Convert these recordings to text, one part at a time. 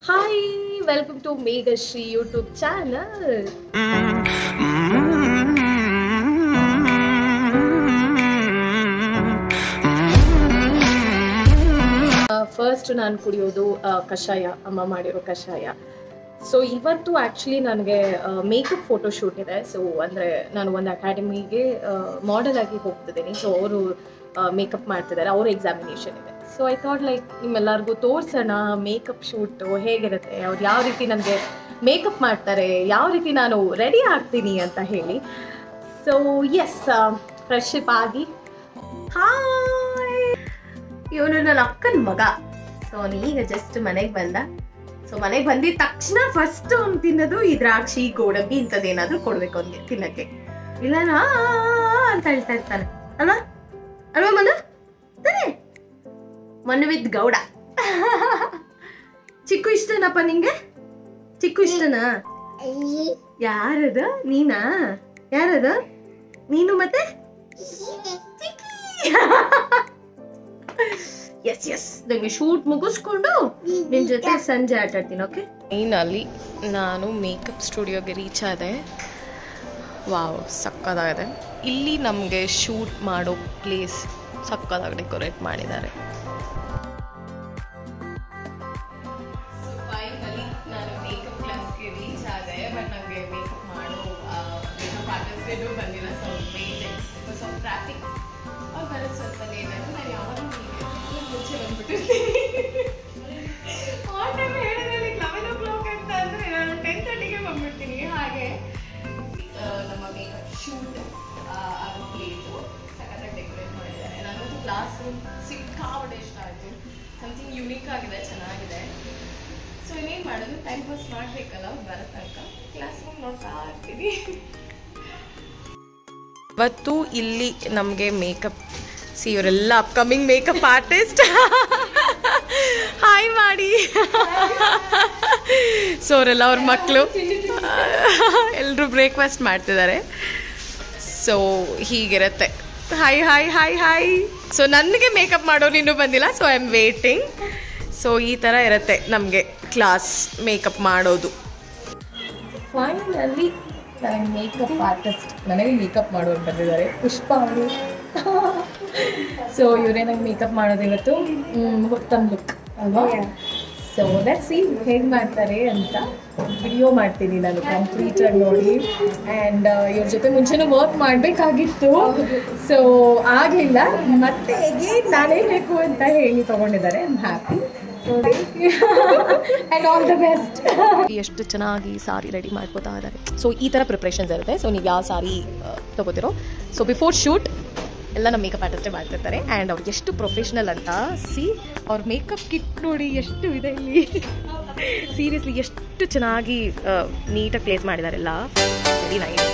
hi welcome to Meghashree YouTube channel first ನಾನು ಕುಡಿಯೋದು ಆ, ಕಷಾಯ ಅಮ್ಮ ಮಾಡಿರೋ ಕಷಾಯ ಸೊ ಇವತ್ತು ಆ್ಯಕ್ಚುಲಿ ನನಗೆ ಮೇಕಪ್ ಫೋಟೋ ಶೂಟ್ ಇದೆ ಸೊ ಅಂದರೆ ನಾನು ಒಂದು ಅಕಾಡೆಮಿಗೆ ಮಾಡೆಲ್ ಆಗಿ ಹೋಗ್ತಿದ್ದೀನಿ ಸೊ ಅವರು ಮೇಕಪ್ ಮಾಡ್ತಿದ್ದಾರೆ ಅವ್ರ ಎಕ್ಸಾಮಿನೇಷನ್ ಇದೆ ಸೊ ಐ ಥಾಟ್ ಲೈಕ್ ನಿಮ್ಮೆಲ್ಲರಿಗೂ ತೋರಿಸೋಣ ಮೇಕಪ್ ಶೂಟು ಹೇಗಿರುತ್ತೆ ಅವ್ರು ಯಾವ ರೀತಿ ನನಗೆ ಮೇಕಪ್ ಮಾಡ್ತಾರೆ ಯಾವ ರೀತಿ ನಾನು ರೆಡಿ ಆಗ್ತೀನಿ ಅಂತ ಹೇಳಿ ಸೊ ಎಸ್ ಫ್ರೆಶಪ್ ಆಗಿ ಹಾಯ್ ಇವನು ನನ್ನ ಅಕ್ಕನ ಮಗ ಸೊ ಈಗ ಜಸ್ಟ್ ಮನೆಗೆ ಬಂದ ಸೊ ಮನೆಗೆ ಬಂದಿದ ತಕ್ಷಣ ಫಸ್ಟ್ ಅವ್ನು ತಿನ್ನೋದು ಈ ದ್ರಾಕ್ಷಿ ಗೋಡಂಬಿ ಇಂಥದ್ದೇನಾದ್ರೂ ಕೊಡ್ಬೇಕು ಅವ್ನಿಗೆ ತಿನ್ನಕ್ಕೆ ಇಲ್ಲ ನಾ ಅಂತ ಹೇಳ್ತಾ ಇರ್ತಾನೆ ಅಲ್ವಾ ಅಲ್ವಾ ಮನ ತಾನೆ ಮನು ವಿತ್ ಗೌಡ ಚಿಕ್ಕು ಇಷ್ಟನಪ್ಪ ನಿಂಗೆ ಚಿಕ್ಕು ಇಷ್ಟನಾ ಯಾರದ ನೀನಾ ಯಾರದ ನೀನು ಮತ್ತೆ ಎಸ್ ಎಸ್ ನಂಗೆ ಶೂಟ್ ಮುಗಿಸ್ಕೊಂಡು ನಿನ್ ಜೊತೆ ಸಂಜೆ ಆಟ ಆಡ್ತೀನಿ ಓಕೆ ಅಲ್ಲಿ ನಾನು ಮೇಕಪ್ ಸ್ಟುಡಿಯೋಗೆ ರೀಚ್ ಆದೆ ವಾವ್ ಸಕ್ಕದಾಗಿದೆ ಇಲ್ಲಿ ನಮಗೆ ಶೂಟ್ ಮಾಡೋ ಪ್ಲೇಸ್ ಸಕ್ಕದಾಗಿ ಡೆಕೋರೇಟ್ ಮಾಡಿದ್ದಾರೆ ನಾನು ಮೇಕಪ್ ಕ್ಲಾಸ್ಗೆ ರೀಚ್ ಆದೆ ಬಟ್ ನನಗೆ ಮೇಕಪ್ ಮಾಡೋ ಮೇಕಪ್ ಆರ್ಟಿಸ್ಟೇನು ಬಂದಿಲ್ಲ so wait because of traffic ಅವ್ರು ಬರೋದು ಸ್ವಲ್ಪ ಲೇಟ್ ಆಯಿತು ನಾನು ಯಾವಾಗಲೂ ಮುಂಚೆ ಬಂದ್ಬಿಟ್ಟಿರ್ತೀನಿ ಆನ್ ಟೈಮ್ ಹೇಳಿದ್ರೆ ಲೆವೆನ್ ಓ ಕ್ಲಾಕ್ ಅಂತ ಅಂದರೆ ನಾನು ಟೆನ್ ತರ್ಟಿಗೆ ಬಂದ್ಬಿಡ್ತೀನಿ ಹಾಗೆ ಆ, ನಮ್ಮ ಮೇಕಪ್ ಶೂಟ್ ಆಗೋ ಪ್ಲೇಸು ಸಖತ್ತಾಗಿ ಡೆಕೋರೇಟ್ ಮಾಡಿದ್ದಾರೆ ನನಗಂತೂ ಕ್ಲಾಸ್ ರೂಮ್ ಸಿಕ್ಕಾಪಟ್ಟೆ ಇಷ್ಟ ಆಯಿತು ಸಮಥಿಂಗ್ ಯುನೀಕ್ ಆಗಿದೆ ಚೆನ್ನಾಗಿದೆ ಸೊ ಇನ್ನೇನು ಮಾಡೋದು ಟೈಮ್ ಪಾಸ್ ಮಾಡಬೇಕಲ್ಲ ಬರೋ ತನಕ ಕ್ಲಾಸ್ ರೂಮ್ ನೋಡ್ತಾ ಇರ್ತೀನಿ ಇವತ್ತು ಇಲ್ಲಿ ನಮಗೆ ಮೇಕಪ್ ಸಿ ಇವರೆಲ್ಲ ಅಪ್ಕಮಿಂಗ್ ಮೇಕಪ್ ಆರ್ಟಿಸ್ಟ್ ಹಾಯ್ ಮಾಡಿ ಸೊ ಅವರೆಲ್ಲ ಅವ್ರ ಮಕ್ಕಳು ಎಲ್ಲರೂ ಬ್ರೇಕ್ಫಾಸ್ಟ್ ಮಾಡ್ತಿದ್ದಾರೆ ಸೊ ಹೀಗಿರುತ್ತೆ hi hi hi hi so ನನಗೆ ಮೇಕಪ್ ಮಾಡೋರು ಇನ್ನೂ ಬಂದಿಲ್ಲ so I am waiting so ಈ ಥರ ಇರುತ್ತೆ ನಮಗೆ ಕ್ಲಾಸ್ ಮೇಕಪ್ ಮಾಡೋದು ಫೈನಲಿ ನನಗೆ ಮೇಕಪ್ ಆರ್ಟಿಸ್ಟ್ ನನಗೆ ಮೇಕಪ್ ಮಾಡೋರು ಬಂದಿದ್ದಾರೆ ಪುಷ್ಪ ಅವರು ಸೊ ಇವರೇ ನಂಗೆ ಮೇಕಪ್ ಮಾಡೋದು ಇವತ್ತು ಹುತ್ತಮ್ ಲುಕ್ ಅಲ್ವಾ ಸೊ ಲೆಟ್ಸ್ ಸಿ ಹೇಗೆ ಮಾಡ್ತಾರೆ ಅಂತ ವಿಡಿಯೋ ಮಾಡ್ತೀನಿ ನಾನು ಕಂಪ್ಲೀಟಾಗಿ ನೋಡಿ ಆ್ಯಂಡ್ ಇವ್ರ ಜೊತೆ ಮುಂಚೆನೂ ವರ್ಕ್ ಮಾಡಬೇಕಾಗಿತ್ತು ಸೊ ಆಗಲಿಲ್ಲ ಮತ್ತೆ again ನಾನೇ ಬೇಕು ಅಂತ ಹೇಳಿ ತೊಗೊಂಡಿದ್ದಾರೆ ಐ ಆಮ್ ಹ್ಯಾಪಿ ನೋಡಿ ಆ್ಯಂಡ್ ಆಲ್ ದ ಬೆಸ್ಟ್ ಎಷ್ಟು ಚೆನ್ನಾಗಿ ಸಾರಿ ರೆಡಿ ಮಾಡ್ಕೋತಾ ಇದ್ದಾರೆ ಸೊ ಈ ಥರ ಪ್ರಿಪ್ರೇಷನ್ಸ್ ಇರುತ್ತೆ ಸೊ ನೀವು ಯಾವ ಸಾರಿ ತೊಗೋತಿರೋ ಸೊ ಬಿಫೋರ್ ಶೂಟ್ ಎಲ್ಲ ನಮ್ಮ ಮೇಕಪ್ ಆರ್ಟಿಸ್ಟೇ ಮಾಡ್ತಿರ್ತಾರೆ ಆ್ಯಂಡ್ ಅವ್ರು ಎಷ್ಟು ಪ್ರೊಫೆಷ್ನಲ್ ಅಂತ ಸಿ ಅವ್ರ ಮೇಕಪ್ ಕಿಟ್ ನೋಡಿ ಎಷ್ಟು ಇದೆ ಇಲ್ಲಿ ಸೀರಿಯಸ್ಲಿ ಎಷ್ಟು ಚೆನ್ನಾಗಿ ನೀಟಾಗಿ ಪ್ಲೇಸ್ ಮಾಡಿದಾರೆಲ್ಲ ವೆರಿ ನೈಸ್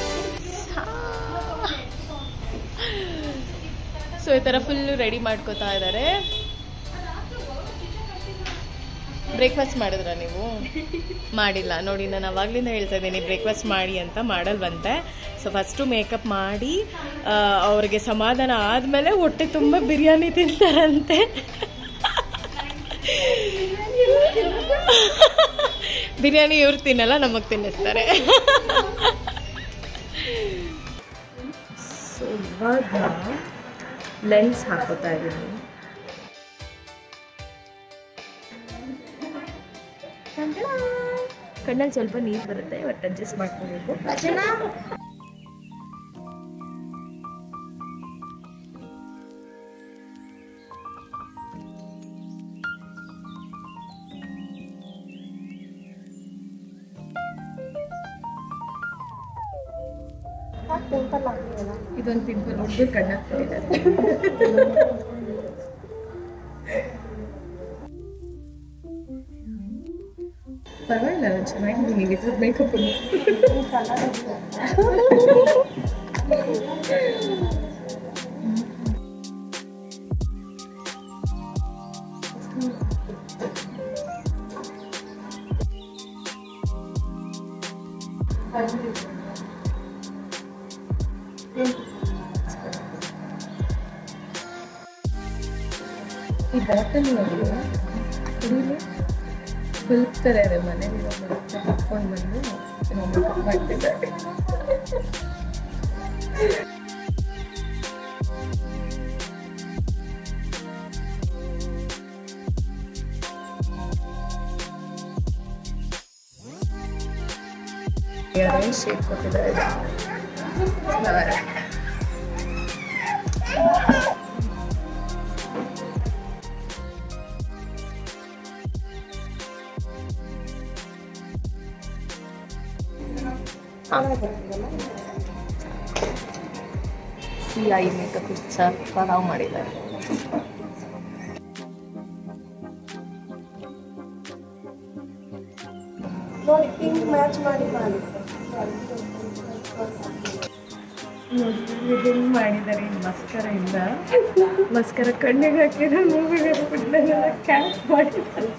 ಸೊ ಈ ಥರ ಫುಲ್ಲು ರೆಡಿ ಮಾಡ್ಕೋತಾ ಇದ್ದಾರೆ ಬ್ರೇಕ್ಫಾಸ್ಟ್ ಮಾಡಿದ್ರ ನೀವು ಮಾಡಿಲ್ಲ ನೋಡಿ ನಾನು ಅವಾಗ್ಲಿಂದ ಹೇಳ್ತಾ ಇದ್ದೀನಿ ಬ್ರೇಕ್ಫಾಸ್ಟ್ ಮಾಡಿ ಅಂತ ಮಾಡಲ್ವಂತೆ ಸೊ ಫಸ್ಟು ಮೇಕಪ್ ಮಾಡಿ ಆ, ಅವ್ರಿಗೆ ಸಮಾಧಾನ ಆದಮೇಲೆ ಹೊಟ್ಟೆ ತುಂಬ ಬಿರಿಯಾನಿ ತಿಂತಾರಂತೆ ಬಿರಿಯಾನಿ ಇವ್ರು ತಿನ್ನಲ್ಲ ನಮಗೆ ತಿನ್ನಿಸ್ತಾರೆ ಸೊ ಇವಾಗ ಲೆನ್ಸ್ ಹಾಕೋತಾ ಇದ್ದೀನಿ ಕಣ್ಣಲ್ಲಿ ಸ್ವಲ್ಪ ನೀರು ಬರುತ್ತೆ ಬಟ್ ಅಡ್ಜಸ್ಟ್ ಮಾಡ್ಕೋಬೇಕು ಇದೊಂದು ಪಿಂಪಲ್ ಹೊಡೆದು ಕಣ್ಣ ಪರವಾಗಿಲ್ಲ ನಾನು ಚೆನ್ನಾಗಿದ್ದೀನಿ ಇದ್ರ ಮೇಕಪ್ ಈ ಬಾಟಲ್ ನೋಡಿ ಕುಡೀಲಿ ಬಲ್ಪ್ ಥರ ಇದೆ ಮನೇಲಿರೋ ಬಲ್ಪ್ ಹಾಕ್ಕೊಂಡು ಬಂದು ಮೇಕಪ್ ಮಾಡ್ತಿದ್ದಾರೆ ಯಾರೇ ಶೇಪ್ ಕೊಟ್ಟಿದ್ದಾರೆ ಫ್ಲವರ್ ಸಿ ಐ ಮೇಕಪ್ ಇಷ್ಟು ಚೆನ್ನಾಗಿ ಮಾಡಿದ್ದಾರೆ ನೋಡಿ ಪಿಂಕ್ ಮ್ಯಾಚ್ ಮಾಡಿ ಮಾಡಿ ಹೆಂಗ್ ಮಾಡಿದ್ದಾರೆ ಈ ಮಸ್ಕರದಿಂದ ಮಸ್ಕರ ಕಣ್ಣಿಗೆ ಹಾಕಿದ್ರೆ ಮೂಗಿಗೆ ಹಾಕ್ಬಿಟ್ಟಾಗೆಲ್ಲ ಕ್ಯಾಚ್ ಮಾಡಿದ್ದಾರೆ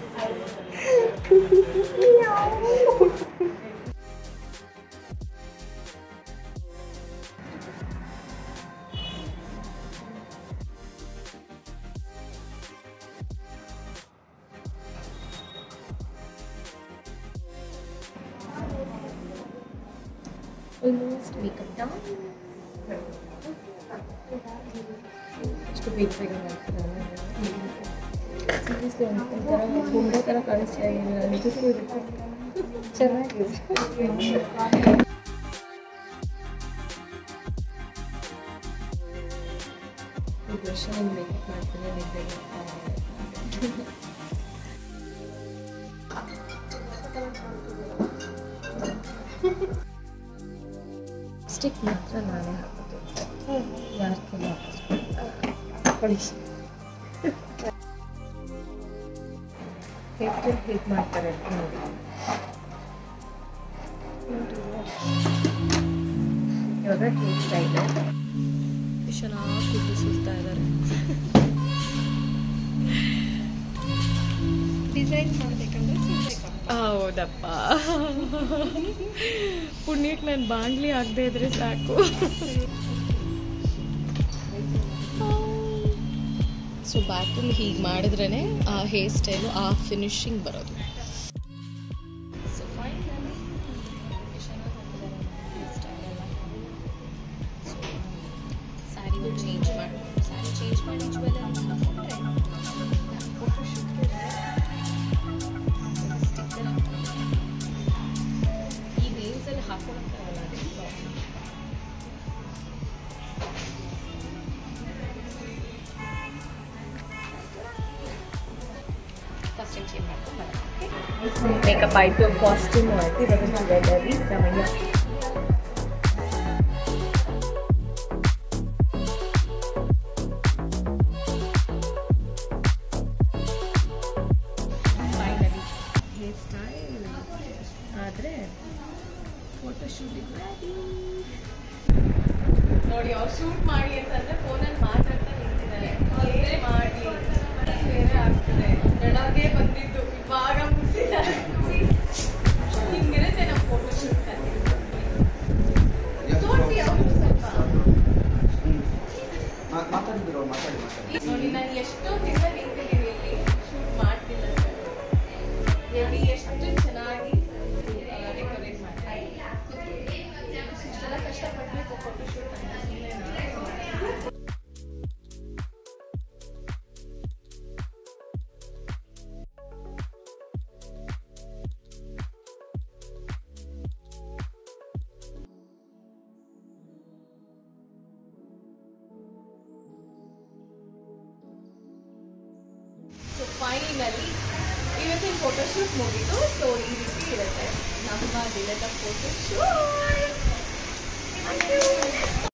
ಆಲ್ಮೋಸ್ಟ್ ಮೇಕಪ್ ಡೌನ್ ಎಷ್ಟು ಬೇಗ ಬೇಗ ಮಾಡ್ತಾರೆ ಸೀರಿಯಸ್ಲಿ ಒಂಥರ ಗುಂಡ ಥರ ಕಾಣಿಸ್ತಾ ಇಲ್ಲ ನಿಜಕ್ಕೂ ಚೆನ್ನಾಗಿದೆ ಈ ವರ್ಷ ನಾನು ಮೇಕಪ್ ಮಾಡ್ತೀನಿ ನಿದ್ದೆ ಸ್ಟಿಕ್ ಮಾತ್ರ ನಾನೇ ಹಾಕೋದು ಯಾರ ಕೈಲಿ ಹಾಕೊಳ್ಳಿ ಹೇಗೆ ಹೇಗೆ ಮಾಡ್ತಾರೆ ಅಂತ ನೋಡಿ ಇವಾಗ ಹೇಗ್ತಾ ಇದೆ ಚೆನ್ನಾಗಿ ಕುದಿಸ್ತಾ ಇದ್ದಾರೆ ಡಿಸೈನ್ ಮಾಡ್ಬೇಕಂದ್ರೆ ಸುಡ್ಬೇಕಪ್ಪ ಹೌದಪ್ಪ ಪುಣ್ಯಕ್ಕೆ ನಾನು ಬಾಂಡ್ಲಿ ಆಗದೆ ಇದ್ರೆ ಸಾಕು ಸೊ ಬ್ಯಾಕಲ್ಲಿ ಹೀಗೆ ಮಾಡಿದ್ರೇ ಆ ಹೇರ್ ಸ್ಟೈಲು ಆ ಫಿನಿಶಿಂಗ್ ಬರೋದು ಸೊ ಫೈನಲಿ ಸ್ಯಾರಿ ಚೇಂಜ್ ಮಾಡಿ ಸ್ಯಾರಿ ಚೇಂಜ್ ಮಾಡಿ ಜ್ಯುವೆಲ್ಲರಿ ಹಾಕೊಂಡ್ರೆ ಫೋಟೋಶೂಟ್ಗೆ ಸ್ಟಿಕ್ಕರ್ ಈ ವೇಲ್ಸಲ್ಲಿ ಹಾಕೊಳಕ್ಕಾಗಲ್ಲ ಅದಕ್ಕೆ ಪ್ರಾಬ್ಲಮ್ ಫಸ್ಟ್ ಟೈಮ್ ಚೇಂಜ್ ಮಾಡ್ಕೊಂಡು ಮೇಕಪ್ ಆಯಿತು ಕಾಸ್ಟ್ಯೂಮ್ ಆಯಿತು ಇವಾಗ ಜ್ಯುವೆಲ್ಲರಿ ಸಮಯ ಫೈನಲಿ ಹೇರ್ ಸ್ಟೈಲ್ ಆದರೆ ಫೋಟೋಶೂಟಿಗೆ ರೆಡಿ ನೋಡಿ ಅವ್ರು ಶೂಟ್ ಮಾಡಿ ಅಂತಂದ್ರೆ ಫೋನಲ್ಲಿ ಮಾತಾಡ್ತಾ ನಿಂತಿದ್ದಾರೆ ಬೇರೆ ಮಾಡಿ ಬೇರೆ ಆಗ್ತದೆ ಬೆಳಗ್ಗೆ ಬಂದಿದ್ದು ಇವಾಗ ಮುಗಿಸಿದ್ದಾರೆ ಹಿಂಗಿರುತ್ತೆ ನಮ್ಮ ಫೋಟೋ ಶೂಟ್ ತೋರಿಸಿ ಅವರು ಸ್ವಲ್ಪ ಮಾತಾಡಿದ್ರು ಮಾತಾಡಿ ಮಾತಾಡಿ ನೋಡಿ ನಾನು ಎಷ್ಟೊಂದಿನ ನಿಂತಿದ್ದೀನಿ ಇಲ್ಲಿ ಶೂಟ್ ಮಾಡ್ತಿಲ್ಲ ಸರ್ ಎಲ್ಲಿ ಎಷ್ಟು ಚೆನ್ನಾಗಿ ಡೆಕೋರೇಟ್ ಮಾಡ್ತಾರೆ ಇಷ್ಟೆಲ್ಲ ಕಷ್ಟಪಡಬೇಕು ಫೋಟೋ ಶೂಟ್ ಅಂತ ಸುಮ್ಮನೆ ಸೊ ಫೈನಲಿ ಇವತ್ತಿನ ಫೋಟೋಶೂಟ್ ಮುಗಿದು ಸೊ ಈ ರೀತಿ ಇರುತ್ತೆ ನಮ್ಮ ದಿನದ ಫೋಟೋಶೂಟ್